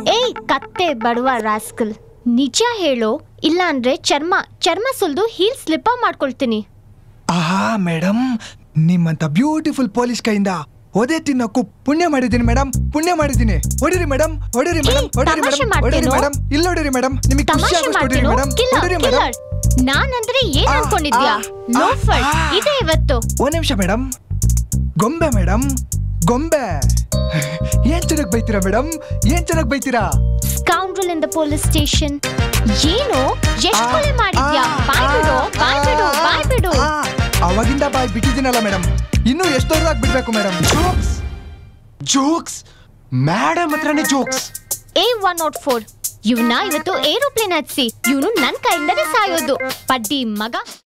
ಏಯ್ ಕತ್ತೆ ಬಡವ ರಾಸ್ಕಲ್ ನಿಜ ಹೇಳು ಇಲ್ಲ ಅಂದ್ರೆ ಚರ್ಮ ಚರ್ಮ ಸುಲ್ದು ಹೀಲ್ ಸ್ಲಿಪ್ ಮಾಡ್ಕೊಳ್ತೀನಿ ಆಹಾ ಮೇಡಮ್ ನಿಮ್ಮಂತ ಬ್ಯೂಟಿಫುಲ್ ಪೊಲೀಸ್ ಕೈಯಿಂದ ಒದೆ ತಿನ್ನೋಕ್ಕೂ ಪುಣ್ಯ ಮಾಡಿದ್ದೀನಿ ಮೇಡಮ್ ಪುಣ್ಯ ಮಾಡಿದ್ದೀನಿ ಹೊಡಿರಿ ಮೇಡಮ್ ಹೊಡಿರಿ ಮೇಡಮ್ ಏ, ಹೊಡಿರಿ ತಮಾಷೆ ಮೇಡಮ್ ಹೊಡಿರಿ ಮಾಡ್ತೀನೋ? ಮೇಡಮ್ ಇಲ್ಲ ಹೊಡಿರಿ ಮೇಡಮ್ ನಿಮಗೆ ಖುಷಿ ತಮಾಷೆ ಆಗೋಷ್ಟು ಹೊಡಿರಿ ಮಾಡ್ತೀನೋ ಮೇಡಮ್ ಕಿಲ್ಲರ್ ಹೊಡಿರಿ ಮೇಡಮ್ ಕಿಲ್ಲರ್ ನಾನಂದ್ರೆ ಏನ್ ಆ, ಅನ್ಕೊಂಡಿದ್ಯಾ ಆ, ಲೋಫರ್ ಆ. ಇದೆ ಇವತ್ತು ಒಂದ್ ನಿಮಿಷ ಮೇಡಮ್ ಗೊಂಬೆ ಮೇಡಮ್ ಗೊಂಬೆ ಏನ್ ಚೆನ್ನಾಗ್ ಬೈತೀರಾ ಮೇಡಮ್ ಏನ್ ಚೆನ್ನಾಗ್ ಬೈತೀರಾ scoundrel in the police station ಏನು ಎಷ್ಟ್ ಆ, ಕೊಲೆ ಮಾಡಿದ್ಯಾ ಆ, ಬಾಯ್ ಬಿಡು ಬಾಯ್ ಬಿಡು ಬಾಯ್ ಬಿಡು ಆ, ಅವಾಗಿಂದ ಬಾಯ್ ಬಿಟ್ಟಿದ್ದೀನಲ್ಲ ಮೇಡಮ್ ಇನ್ನೂ ಎಷ್ಟು ದೊಡ್ಡದಾಗಿ ಬಿಡ್ಬೇಕು ಮೇಡಮ್ ಜೋಕ್ಸ್ ಜೋಕ್ಸ್ ಮೇಡಮ್ ಹತ್ರನೇ jokes A one not four ಇವನ್ನ ಇವತ್ತು ಏರೋಪ್ಲೇನ್ ಹತ್ಸಿ ಇವನು ನನ್ ಕೈಯಿಂದಲೇ ಸಾಯೋದು ಪಡ್ಡಿ ಮಗ